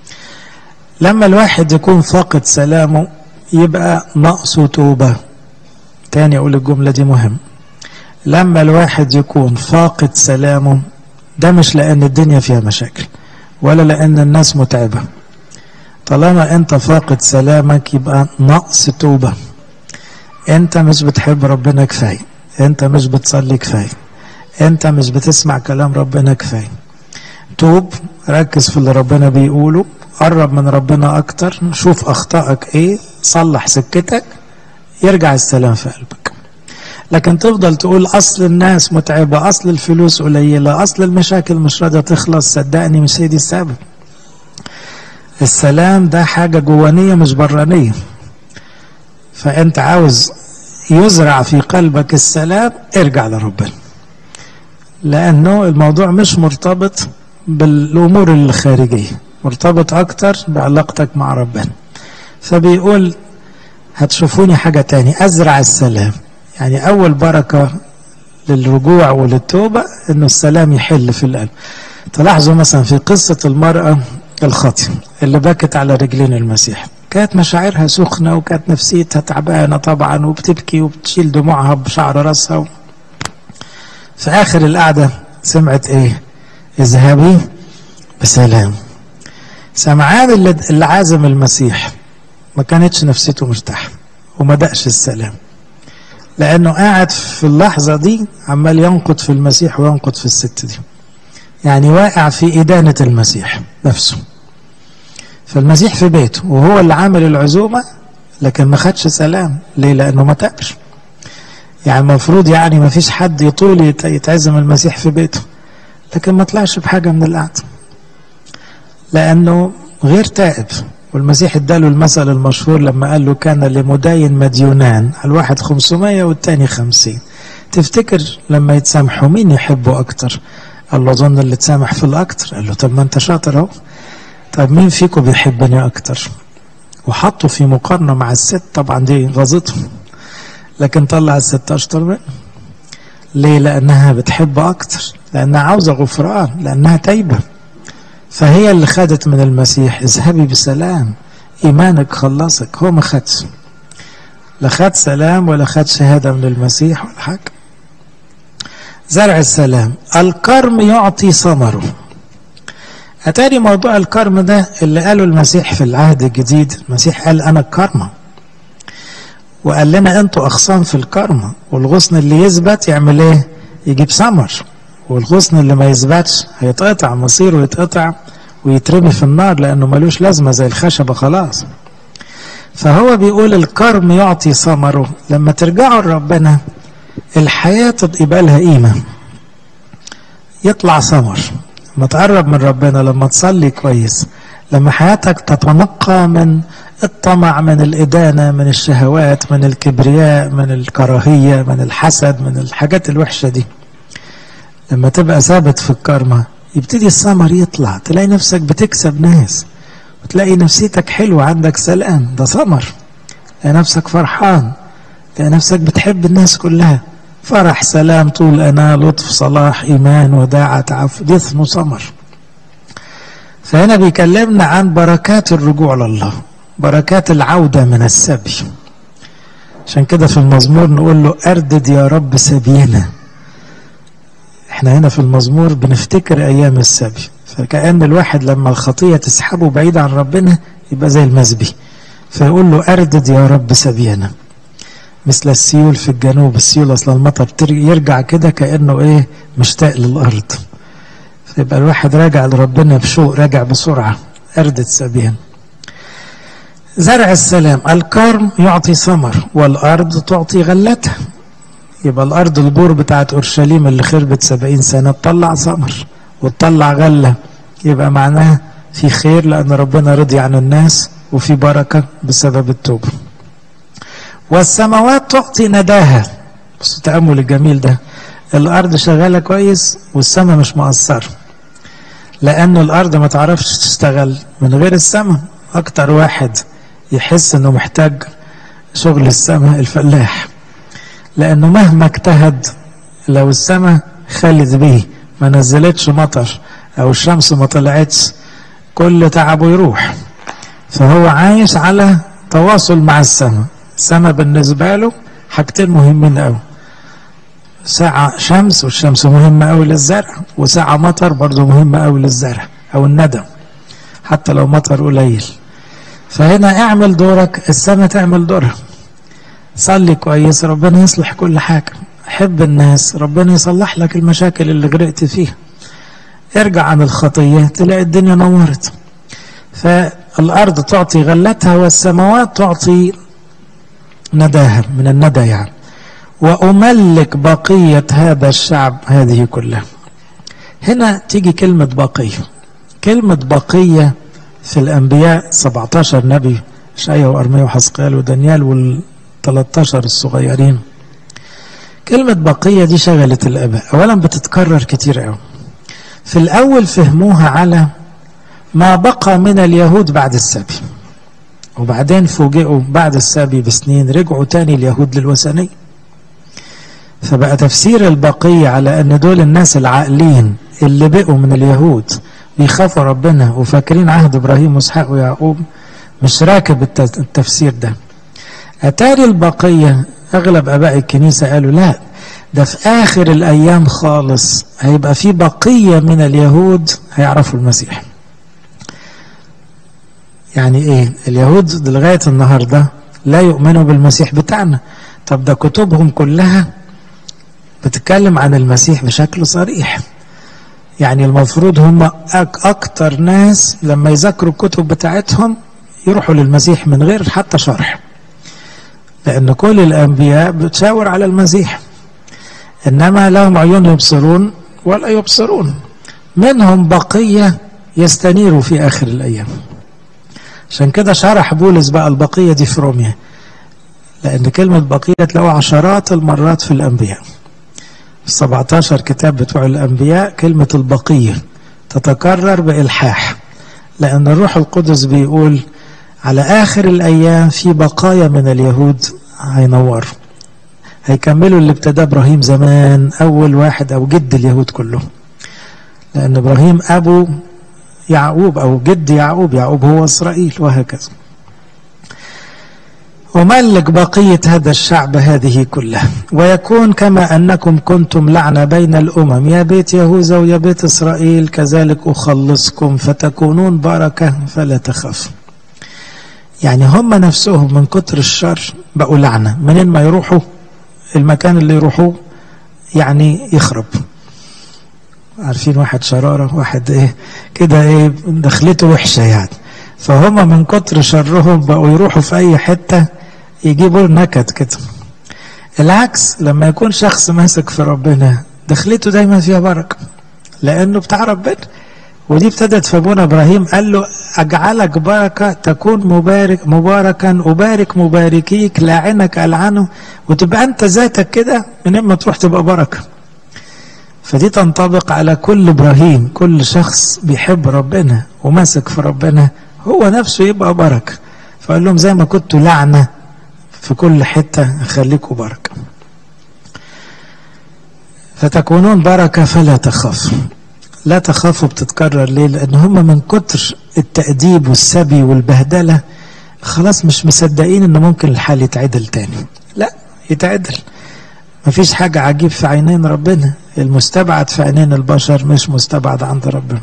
لما الواحد يكون فاقد سلامه يبقى نقصه توبة تاني أقول الجملة دي مهم لما الواحد يكون فاقد سلامه ده مش لأن الدنيا فيها مشاكل ولا لأن الناس متعبة طالما أنت فاقد سلامك يبقى نقص توبة أنت مش بتحب ربنا كفاية أنت مش بتصلي كفاية أنت مش بتسمع كلام ربنا كفاية توب ركز في اللي ربنا بيقوله قرب من ربنا أكتر شوف أخطائك إيه صلح سكتك يرجع السلام في قلبك لكن تفضل تقول أصل الناس متعبة أصل الفلوس قليلة أصل المشاكل مش راضية تخلص صدقني مش هي دي السبب السلام ده حاجة جوانية مش برانية فأنت عاوز يزرع في قلبك السلام ارجع لربنا لأنه الموضوع مش مرتبط بالأمور الخارجية مرتبط أكتر بعلاقتك مع ربنا فبيقول هتشوفوني حاجة تاني أزرع السلام يعني أول بركة للرجوع وللتوبة إنه السلام يحل في القلب تلاحظوا مثلا في قصة المرأة الخاطئة اللي بكت على رجلين المسيح كانت مشاعرها سخنة وكانت نفسيتها تعبانة طبعا وبتبكي وبتشيل دموعها بشعر راسها في آخر القعدة سمعت إيه اذهبي بسلام سمعان اللي, اللي عازم المسيح ما كانتش نفسيته مرتاحة وما دقش السلام لأنه قاعد في اللحظة دي عمال ينقد في المسيح وينقد في الست دي يعني واقع في إدانة المسيح نفسه فالمسيح في بيته وهو اللي عامل العزومة لكن ما خدش سلام ليه لأنه ما تابش يعني المفروض يعني ما فيش حد يطول يتعزم المسيح في بيته لكن ما طلعش بحاجة من القعدة لأنه غير تائب والمسيح اداله المثل المشهور لما قال له كان لمداين مديونان الواحد 500 والتاني 50 تفتكر لما يتسامحوا مين يحبه أكتر قال له أظن اللي تسامح في الأكتر قال له طب ما أنت شاطر أهو طب مين فيكم بيحبني أكتر وحطه في مقارنة مع الست طبعا دي غلطته لكن طلع الست أشطر منه ليه لأنها بتحب أكتر لأنها عاوزة غفران لأنها تايبة فهي اللي خدت من المسيح اذهبي بسلام إيمانك خلصك هو ما خدش لا خد سلام ولا خد شهادة من المسيح ولا حاجة زرع السلام الكرم يعطي ثمره أتاري موضوع الكرم ده اللي قاله المسيح في العهد الجديد المسيح قال أنا الكرمة وقال لنا أنتوا أغصان في الكرمة والغصن اللي يثبت يعمل إيه يجيب ثمر والغصن اللي ما يثبتش هيتقطع مصيره يتقطع ويترمي في النار لأنه ملوش لازمة زي الخشبة خلاص فهو بيقول الكرم يعطي ثمره لما ترجعوا لربنا الحياة يبقى لها قيمة يطلع ثمر لما تقرب من ربنا لما تصلي كويس لما حياتك تتنقى من الطمع من الإدانة من الشهوات من الكبرياء من الكراهية من الحسد من الحاجات الوحشة دي لما تبقى ثابت في الكرمة يبتدي الثمر يطلع تلاقي نفسك بتكسب ناس وتلاقي نفسيتك حلوة عندك سلام ده ثمر تلاقي نفسك فرحان تلاقي نفسك بتحب الناس كلها فرح سلام طول أنا لطف صلاح إيمان وداعة عفو دي اسمه ثمر فهنا بيكلمنا عن بركات الرجوع لله بركات العودة من السبي عشان كده في المزمور نقول له أردد يا رب سبينا احنا هنا في المزمور بنفتكر أيام السبي فكأن الواحد لما الخطية تسحبه بعيد عن ربنا يبقى زي المسبي فيقول له أردد يا رب سبينا مثل السيول في الجنوب السيول أصلا المطر يرجع كده كأنه إيه مشتاق للأرض فيبقى الواحد راجع لربنا بشوق راجع بسرعة أردد سبينا زرع السلام الكرم يعطي ثمر والأرض تعطي غلتها يبقى الأرض البور بتاعت أورشليم اللي خربت سبعين سنة تطلع ثمر وتطلع غلة يبقى معناها في خير لأن ربنا رضي عن الناس وفي بركة بسبب التوبة والسماوات تعطي نداها بس التأمل الجميل ده الأرض شغالة كويس والسماء مش مقصرة لأن الأرض ما تعرفش تشتغل من غير السماء أكتر واحد يحس إنه محتاج شغل السماء الفلاح لأنه مهما اجتهد لو السماء خلت بيه ما نزلتش مطر أو الشمس ما طلعتش كل تعبه يروح فهو عايش على تواصل مع السماء السماء بالنسبة له حاجتين مهمين قوي ساعة شمس والشمس مهمة قوي للزرع وساعة مطر برضه مهمة قوي للزرع أو الندى حتى لو مطر قليل فهنا اعمل دورك السماء تعمل دورها صلي كويس ربنا يصلح كل حاجة حب الناس ربنا يصلح لك المشاكل اللي غرقت فيها ارجع عن الخطية تلاقي الدنيا نورت فالأرض تعطي غلتها والسماوات تعطي نداها من الندى يعني وأملك بقية هذا الشعب هذه كلها هنا تيجي كلمة بقية كلمة بقية في الأنبياء 17 نبي شاية وأرميا وحسقيال ودانيال وال 13 الصغيرين كلمة بقية دي شغلت الآباء أولا بتتكرر كتير قوي في الأول فهموها على ما بقى من اليهود بعد السبي وبعدين فوجئوا بعد السبي بسنين رجعوا تاني اليهود للوثنية فبقى تفسير البقية على أن دول الناس العاقلين اللي بقوا من اليهود بيخافوا ربنا وفاكرين عهد إبراهيم وإسحاق ويعقوب مش راكب التفسير ده أتاري البقية أغلب أباء الكنيسة قالوا لا ده في آخر الأيام خالص هيبقى في بقية من اليهود هيعرفوا المسيح يعني إيه اليهود لغاية النهاردة لا يؤمنوا بالمسيح بتاعنا طب ده كتبهم كلها بتتكلم عن المسيح بشكل صريح يعني المفروض هم أك أكتر ناس لما يذاكروا الكتب بتاعتهم يروحوا للمسيح من غير حتى شرح لأن كل الأنبياء بتشاور على المسيح إنما لهم عيون يبصرون ولا يبصرون منهم بقية يستنيروا في آخر الأيام عشان كده شرح بولس بقى البقية دي في روميا لأن كلمة بقية تلاقوها عشرات المرات في الأنبياء 17 كتاب بتوع الأنبياء كلمة البقية تتكرر بإلحاح لأن الروح القدس بيقول على آخر الأيام في بقايا من اليهود هينوروا هيكملوا اللي ابتدى إبراهيم زمان أول واحد أو جد اليهود كلهم لأن إبراهيم أبو يعقوب أو جد يعقوب يعقوب هو إسرائيل وهكذا وملك بقية هذا الشعب هذه كلها ويكون كما أنكم كنتم لعنة بين الأمم يا بيت يهوذا ويا بيت إسرائيل كذلك أخلصكم فتكونون بركة فلا تخافوا يعني هم نفسهم من كتر الشر بقوا لعنة منين ما يروحوا المكان اللي يروحوه يعني يخرب عارفين واحد شرارة واحد ايه كده ايه دخلته وحشة يعني فهم من كتر شرهم بقوا يروحوا في اي حتة يجيبوا نكد كده العكس لما يكون شخص ماسك في ربنا دخلته دايما فيها بركة لانه بتاع ربنا ودي ابتدت في ابونا ابراهيم قال له اجعلك بركه تكون مبارك مباركا ابارك مباركيك لاعنك العنه وتبقى انت ذاتك كده من اما تروح تبقى بركه فدي تنطبق على كل ابراهيم كل شخص بيحب ربنا وماسك في ربنا هو نفسه يبقى بركه فقال لهم زي ما كنتوا لعنه في كل حته خليكوا بركه فتكونون بركه فلا تخافوا لا تخافوا بتتكرر ليه لان هم من كتر التأديب والسبي والبهدلة خلاص مش مصدقين ان ممكن الحال يتعدل تاني لا يتعدل مفيش حاجة عجيب في عينين ربنا المستبعد في عينين البشر مش مستبعد عند ربنا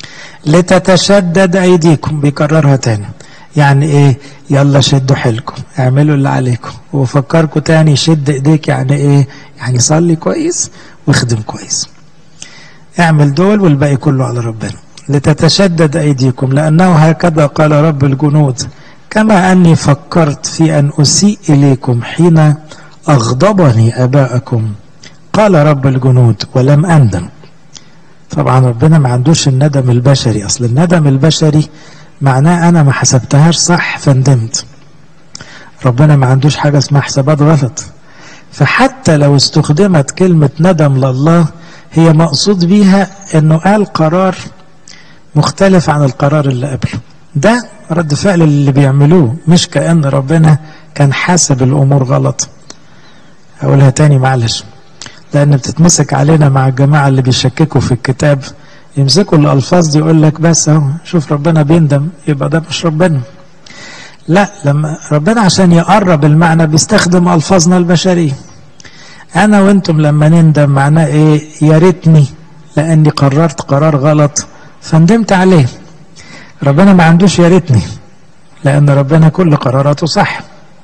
لتتشدد ايديكم بيكررها تاني يعني ايه يلا شدوا حيلكم اعملوا اللي عليكم وفكركم تاني شد ايديك يعني ايه يعني صلي كويس واخدم كويس اعمل دول والباقي كله على ربنا لتتشدد أيديكم لأنه هكذا قال رب الجنود كما أني فكرت في أن أسيء إليكم حين أغضبني أباءكم قال رب الجنود ولم أندم طبعا ربنا ما عندوش الندم البشري أصل الندم البشري معناه أنا ما حسبتهاش صح فندمت ربنا ما عندوش حاجة اسمها حسابات غلط فحتى لو استخدمت كلمة ندم لله هي مقصود بيها انه قال قرار مختلف عن القرار اللي قبله ده رد فعل اللي بيعملوه مش كأن ربنا كان حاسب الأمور غلط أقولها تاني معلش لأن بتتمسك علينا مع الجماعة اللي بيشككوا في الكتاب يمسكوا الألفاظ دي يقول لك بس أهو شوف ربنا بيندم يبقى ده مش ربنا لا لما ربنا عشان يقرب المعنى بيستخدم ألفاظنا البشرية انا وانتم لما نندم معناه ايه يا ريتني لاني قررت قرار غلط فندمت عليه ربنا ما عندوش يا ريتني لان ربنا كل قراراته صح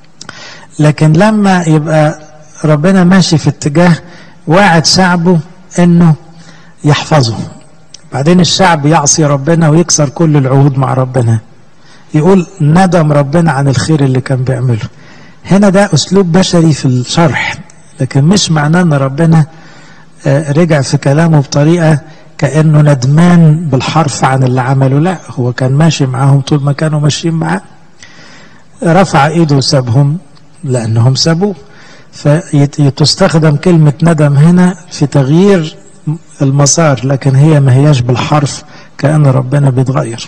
لكن لما يبقى ربنا ماشي في اتجاه واعد شعبه انه يحفظه بعدين الشعب يعصي ربنا ويكسر كل العهود مع ربنا يقول ندم ربنا عن الخير اللي كان بيعمله هنا ده اسلوب بشري في الشرح لكن مش معناه ان ربنا رجع في كلامه بطريقه كانه ندمان بالحرف عن اللي عمله لا هو كان ماشي معاهم طول ما كانوا ماشيين معاه رفع ايده وسابهم لأنهم سابوه فتستخدم كلمة ندم هنا في تغيير المسار لكن هي ما هياش بالحرف كأن ربنا بيتغير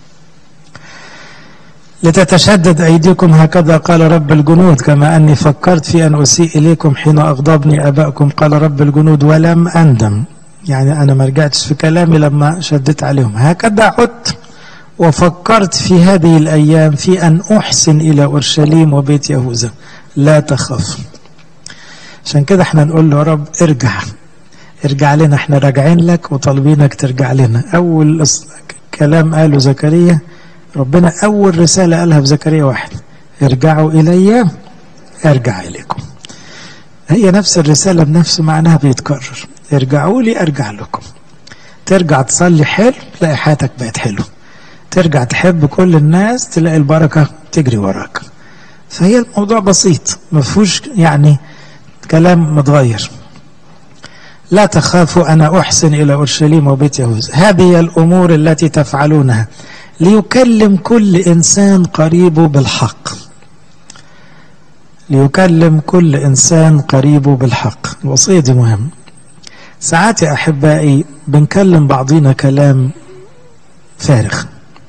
لتتشدد أيديكم هكذا قال رب الجنود كما أني فكرت في أن أسيء إليكم حين أغضبني أباءكم قال رب الجنود ولم أندم يعني أنا ما رجعتش في كلامي لما شدت عليهم هكذا عدت وفكرت في هذه الأيام في أن أحسن إلى أورشليم وبيت يهوذا لا تخف عشان كده احنا نقول له يا رب ارجع ارجع لنا احنا راجعين لك وطالبينك ترجع لنا أول كلام قاله زكريا ربنا أول رسالة قالها في زكريا واحد ارجعوا إلي أرجع إليكم هي نفس الرسالة بنفس معناها بيتكرر ارجعوا لي أرجع لكم ترجع تصلي حلو تلاقي حياتك بقت حلوة ترجع تحب كل الناس تلاقي البركة تجري وراك فهي الموضوع بسيط ما فيهوش يعني كلام متغير لا تخافوا أنا أحسن إلى أورشليم وبيت يهوذا هذه الأمور التي تفعلونها ليكلم كل إنسان قريبه بالحق ليكلم كل إنسان قريبه بالحق الوصية دي مهم ساعات يا أحبائي بنكلم بعضينا كلام فارغ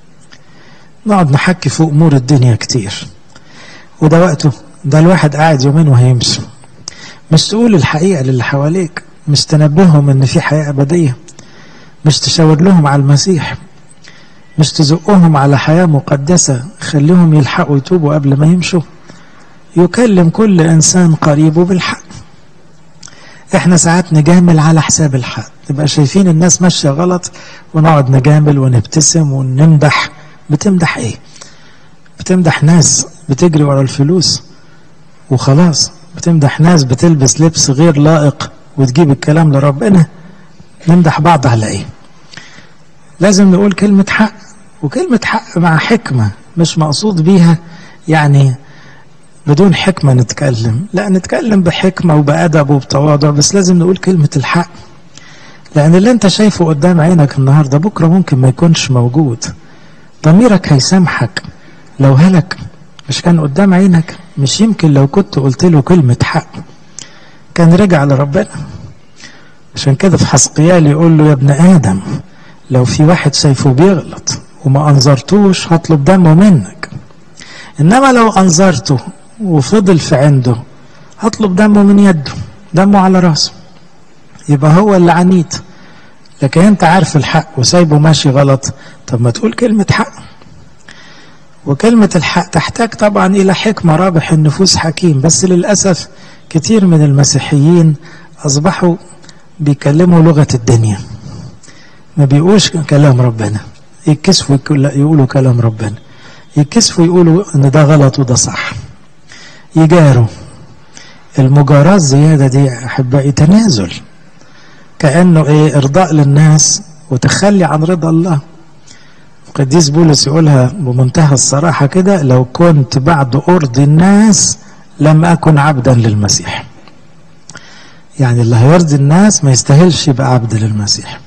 نقعد نحكي في أمور الدنيا كتير وده وقته ده الواحد قاعد يومين وهيمشي مش تقول الحقيقة للي حواليك مش تنبههم ان في حياة أبدية مش تشاور لهم على المسيح مش تزقهم على حياة مقدسة خليهم يلحقوا يتوبوا قبل ما يمشوا يكلم كل إنسان قريبه بالحق احنا ساعات نجامل على حساب الحق نبقى شايفين الناس ماشية غلط ونقعد نجامل ونبتسم ونمدح بتمدح ايه بتمدح ناس بتجري ورا الفلوس وخلاص بتمدح ناس بتلبس لبس غير لائق وتجيب الكلام لربنا نمدح بعض على ايه لازم نقول كلمة حق وكلمة حق مع حكمة مش مقصود بيها يعني بدون حكمة نتكلم لا نتكلم بحكمة وبأدب وبتواضع بس لازم نقول كلمة الحق لأن اللي أنت شايفه قدام عينك النهاردة بكرة ممكن ما يكونش موجود ضميرك هيسامحك لو هلك مش كان قدام عينك مش يمكن لو كنت قلت له كلمة حق كان رجع لربنا عشان كده في حسقيال يقول له يا ابن آدم لو في واحد شايفه بيغلط وما أنظرتوش هطلب دمه منك إنما لو أنظرته وفضل في عنده هطلب دمه من يده دمه على راسه يبقى هو اللي عنيد لكن انت عارف الحق وسايبه ماشي غلط طب ما تقول كلمة حق وكلمة الحق تحتاج طبعا إلى حكمة رابح النفوس حكيم بس للأسف كتير من المسيحيين أصبحوا بيكلموا لغة الدنيا ما بيقولش كلام ربنا يكسفوا يقولوا كلام ربنا يكسفوا يقولوا ان ده غلط وده صح يجاروا المجاراة الزيادة دي أحبائي تنازل كأنه إيه إرضاء للناس وتخلي عن رضا الله القديس بولس يقولها بمنتهى الصراحة كده لو كنت بعد أرضي الناس لم أكن عبدا للمسيح يعني اللي هيرضي الناس ما يستاهلش يبقى عبد للمسيح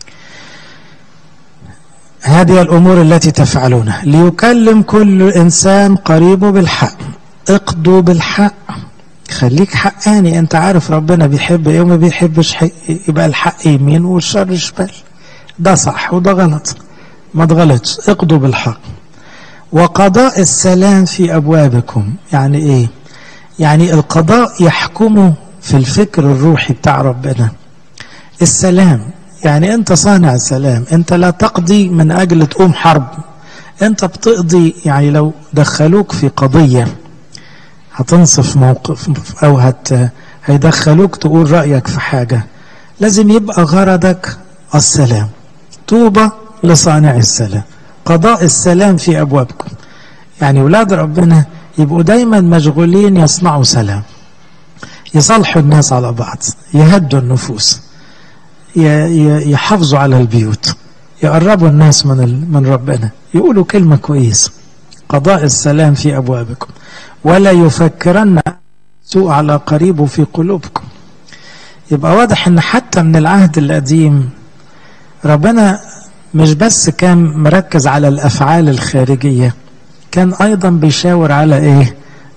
هذه الأمور التي تفعلونها ليكلم كل إنسان قريبه بالحق اقضوا بالحق خليك حقاني انت عارف ربنا بيحب ايه وما بيحبش حق يبقى الحق يمين والشر شمال ده صح وده غلط ما تغلطش اقضوا بالحق وقضاء السلام في ابوابكم يعني ايه يعني القضاء يحكمه في الفكر الروحي بتاع ربنا السلام يعني انت صانع السلام انت لا تقضي من اجل تقوم حرب انت بتقضي يعني لو دخلوك في قضيه هتنصف موقف او هت هيدخلوك تقول رايك في حاجه لازم يبقى غرضك السلام طوبى لصانع السلام قضاء السلام في ابوابكم يعني ولاد ربنا يبقوا دايما مشغولين يصنعوا سلام يصالحوا الناس على بعض يهدوا النفوس يحافظوا على البيوت يقربوا الناس من من ربنا يقولوا كلمه كويسه قضاء السلام في ابوابكم ولا يفكرن سوء على قريبه في قلوبكم يبقى واضح ان حتى من العهد القديم ربنا مش بس كان مركز على الافعال الخارجيه كان ايضا بيشاور على ايه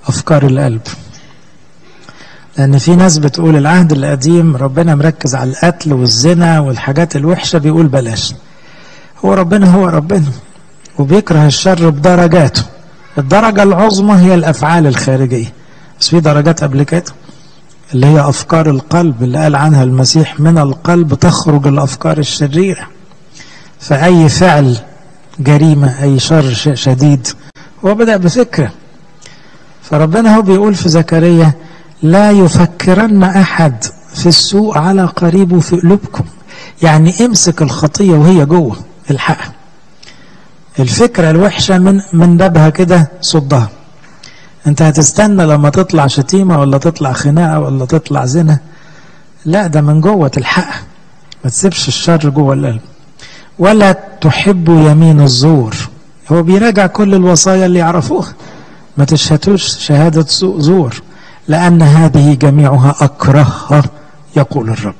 أفكار القلب لأن في ناس بتقول العهد القديم ربنا مركز على القتل والزنا والحاجات الوحشة بيقول بلاش هو ربنا هو ربنا وبيكره الشر بدرجاته الدرجة العظمى هي الأفعال الخارجية بس في درجات قبل كده اللي هي أفكار القلب اللي قال عنها المسيح من القلب تخرج الأفكار الشريرة فأي فعل جريمة أي شر شديد هو بدأ بفكرة فربنا هو بيقول في زكريا لا يفكرن أحد في السوء على قريبه في قلوبكم يعني امسك الخطية وهي جوه الحقها الفكرة الوحشة من من بابها كده صدها انت هتستنى لما تطلع شتيمة ولا تطلع خناقة ولا تطلع زنا لا ده من جوه تلحقها ما تسيبش الشر جوه القلب ولا تحب يمين الزور هو بيراجع كل الوصايا اللي يعرفوها ما تشهدوش شهادة زور لأن هذه جميعها أكرهها يقول الرب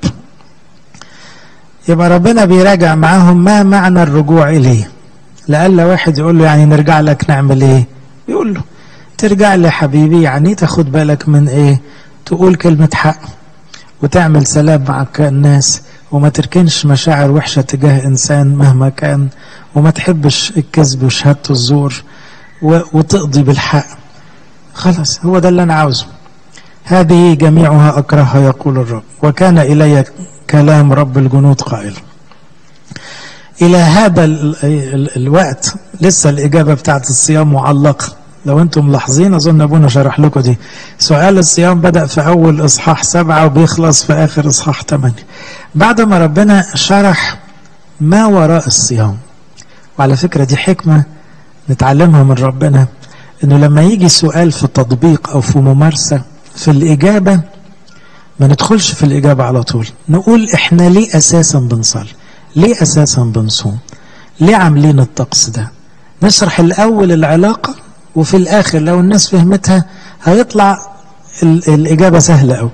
يبقى ربنا بيراجع معاهم ما معنى الرجوع إليه لألا واحد يقول له يعني نرجع لك نعمل إيه يقول له ترجع لي حبيبي يعني تاخد بالك من إيه تقول كلمة حق وتعمل سلام مع الناس وما تركنش مشاعر وحشة تجاه إنسان مهما كان وما تحبش الكذب وشهادة الزور وتقضي بالحق خلاص هو ده اللي أنا عاوزه هذه جميعها أكرهها يقول الرب وكان إلي كلام رب الجنود قائل إلى هذا ال ال الوقت لسه الإجابة بتاعت الصيام معلقة لو أنتم ملاحظين أظن أبونا شرح لكم دي سؤال الصيام بدأ في أول إصحاح سبعة وبيخلص في آخر إصحاح ثمانية بعد ما ربنا شرح ما وراء الصيام وعلى فكرة دي حكمة نتعلمها من ربنا انه لما يجي سؤال في تطبيق او في ممارسة في الإجابة ما ندخلش في الإجابة على طول نقول إحنا ليه أساسا بنصلي ليه أساسا بنصوم ليه عاملين الطقس ده نشرح الأول العلاقة وفي الآخر لو الناس فهمتها هيطلع الإجابة سهلة أوي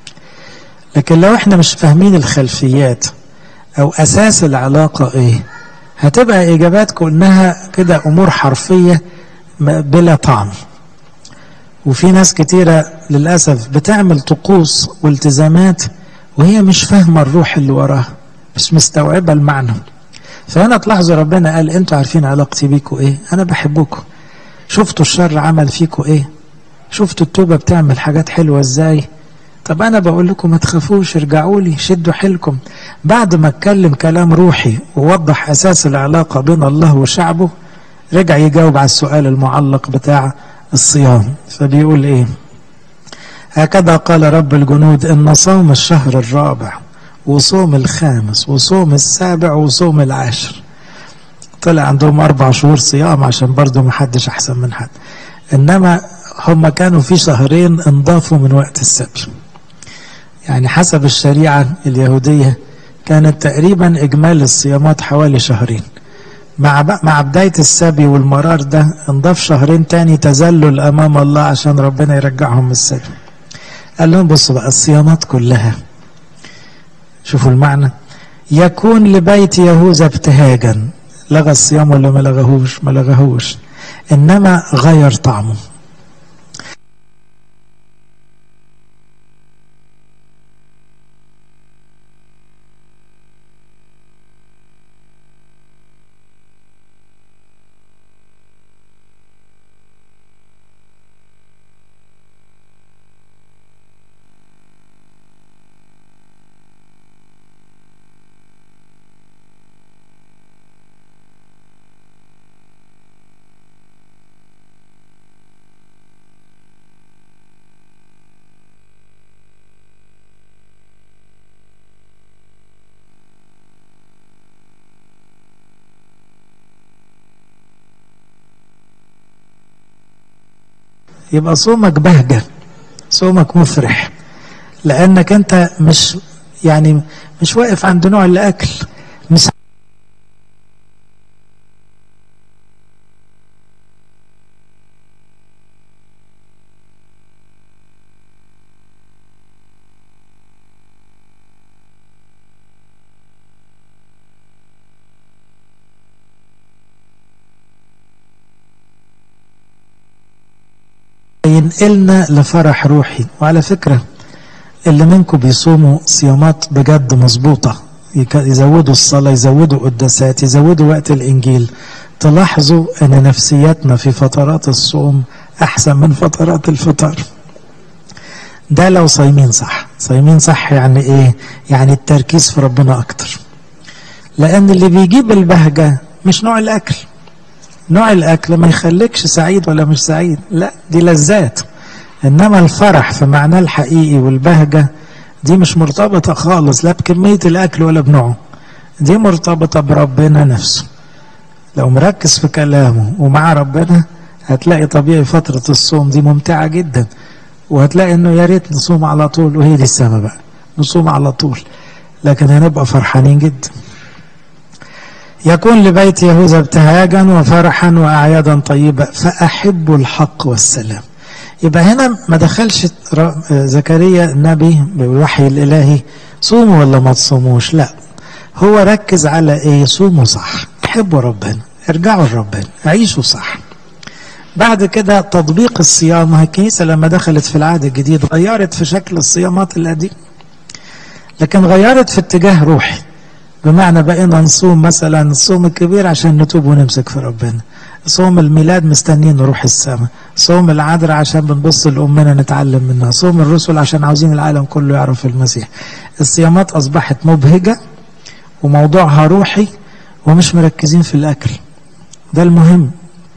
لكن لو احنا مش فاهمين الخلفيات أو أساس العلاقة إيه هتبقى إجابات كأنها كده أمور حرفية بلا طعم وفي ناس كتيرة للأسف بتعمل طقوس والتزامات وهي مش فاهمة الروح اللي وراها مش مستوعبة المعنى فهنا تلاحظوا ربنا قال انتوا عارفين علاقتي بيكوا ايه انا بحبكم شفتوا الشر عمل فيكوا ايه شفتوا التوبة بتعمل حاجات حلوة ازاي طب انا بقول لكم ما تخافوش ارجعوا لي شدوا حيلكم بعد ما اتكلم كلام روحي ووضح اساس العلاقة بين الله وشعبه رجع يجاوب على السؤال المعلق بتاع الصيام فبيقول ايه هكذا قال رب الجنود ان صوم الشهر الرابع وصوم الخامس وصوم السابع وصوم العاشر طلع عندهم اربع شهور صيام عشان برضه ما حدش احسن من حد انما هم كانوا في شهرين انضافوا من وقت السبت يعني حسب الشريعة اليهودية كانت تقريبا اجمالي الصيامات حوالي شهرين مع مع بداية السبي والمرار ده انضاف شهرين تاني تذلل أمام الله عشان ربنا يرجعهم من السبي قال لهم بصوا بقى الصيامات كلها شوفوا المعنى يكون لبيت يهوذا ابتهاجا لغى الصيام ولا ما لغاهوش ما لغاهوش انما غير طعمه يبقى صومك بهجة صومك مفرح لأنك أنت مش يعني مش واقف عند نوع الأكل مش ينقلنا لفرح روحي وعلى فكرة اللي منكم بيصوموا صيامات بجد مظبوطة يزودوا الصلاة يزودوا قداسات يزودوا وقت الإنجيل تلاحظوا أن نفسياتنا في فترات الصوم أحسن من فترات الفطار ده لو صايمين صح صايمين صح يعني إيه يعني التركيز في ربنا أكتر لأن اللي بيجيب البهجة مش نوع الأكل نوع الأكل ما يخليكش سعيد ولا مش سعيد لا دي لذات إنما الفرح في معناه الحقيقي والبهجة دي مش مرتبطة خالص لا بكمية الأكل ولا بنوعه دي مرتبطة بربنا نفسه لو مركز في كلامه ومع ربنا هتلاقي طبيعي فترة الصوم دي ممتعة جدا وهتلاقي انه يا ريت نصوم على طول وهي دي السما بقى نصوم على طول لكن هنبقى فرحانين جدا يكون لبيت يهوذا ابتهاجا وفرحا واعيادا طيبه فاحب الحق والسلام يبقى هنا ما دخلش زكريا النبي بالوحي الالهي صوموا ولا ما تصوموش لا هو ركز على ايه صوموا صح احبوا ربنا ارجعوا لربنا عيشوا صح بعد كده تطبيق الصيام الكنيسة لما دخلت في العهد الجديد غيرت في شكل الصيامات القديم لكن غيرت في اتجاه روحي بمعنى بقينا نصوم مثلا الصوم الكبير عشان نتوب ونمسك في ربنا صوم الميلاد مستنيين نروح السماء صوم العذراء عشان بنبص لأمنا نتعلم منها صوم الرسل عشان عاوزين العالم كله يعرف المسيح الصيامات أصبحت مبهجة وموضوعها روحي ومش مركزين في الأكل ده المهم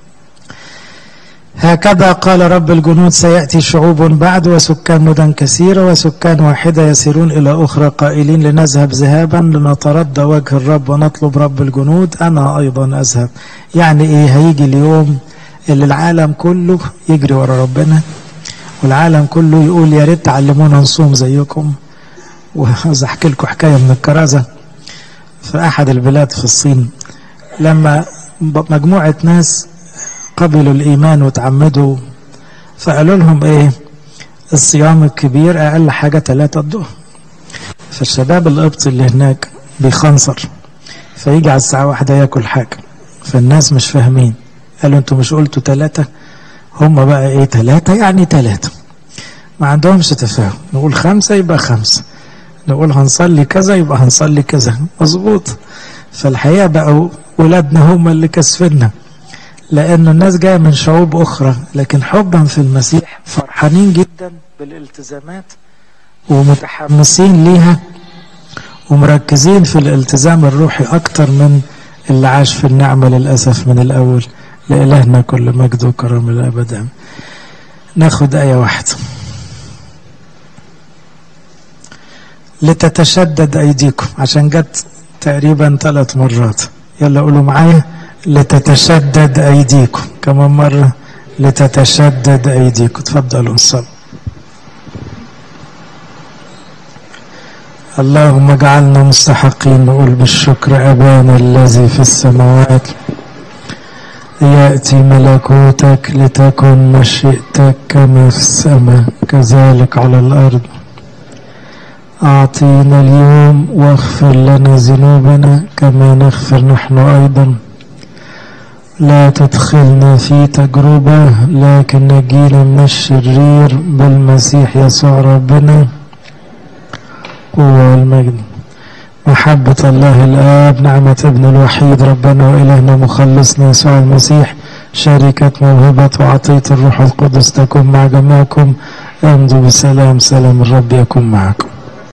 هكذا قال رب الجنود سيأتي شعوب بعد وسكان مدن كثيرة وسكان واحدة يسيرون إلى أخرى قائلين لنذهب ذهابا لنتردى وجه الرب ونطلب رب الجنود أنا أيضا أذهب يعني إيه هيجي اليوم اللي العالم كله يجري ورا ربنا والعالم كله يقول يا ريت تعلمونا نصوم زيكم وعايز احكي لكم حكايه من الكرازه في احد البلاد في الصين لما مجموعه ناس قبلوا الايمان وتعمدوا فقالوا لهم ايه الصيام الكبير اقل حاجه ثلاثة الظهر فالشباب القبطي اللي هناك بيخنصر فيجي على الساعه واحدة ياكل حاجه فالناس مش فاهمين قالوا انتوا مش قلتوا ثلاثة هم بقى ايه ثلاثة يعني ثلاثة ما عندهمش تفاهم نقول خمسة يبقى خمسة نقول هنصلي كذا يبقى هنصلي كذا مظبوط فالحقيقة بقوا ولادنا هم اللي كسفنا لأن الناس جاية من شعوب أخرى لكن حبا في المسيح فرحانين جدا بالالتزامات ومتحمسين ليها ومركزين في الالتزام الروحي أكتر من اللي عاش في النعمة للأسف من الأول لإلهنا كل مجد وكرم الأبد ناخد آية واحدة لتتشدد أيديكم عشان جت تقريبا ثلاث مرات يلا قولوا معايا لتتشدد أيديكم كمان مرة لتتشدد أيديكم تفضلوا نصلي اللهم اجعلنا مستحقين نقول بالشكر أبانا الذي في السماوات يأتي ملكوتك لتكن مشيئتك كما في السماء كذلك على الأرض أعطينا اليوم واغفر لنا ذنوبنا كما نغفر نحن أيضا لا تدخلنا في تجربة لكن نجينا من الشرير بالمسيح يسوع ربنا قوة والمجد محبة الله الآب نعمة ابن الوحيد ربنا وإلهنا مخلصنا يسوع المسيح شركة موهبة وعطية الروح القدس تكون مع جميعكم امضوا بسلام سلام الرب يكون معكم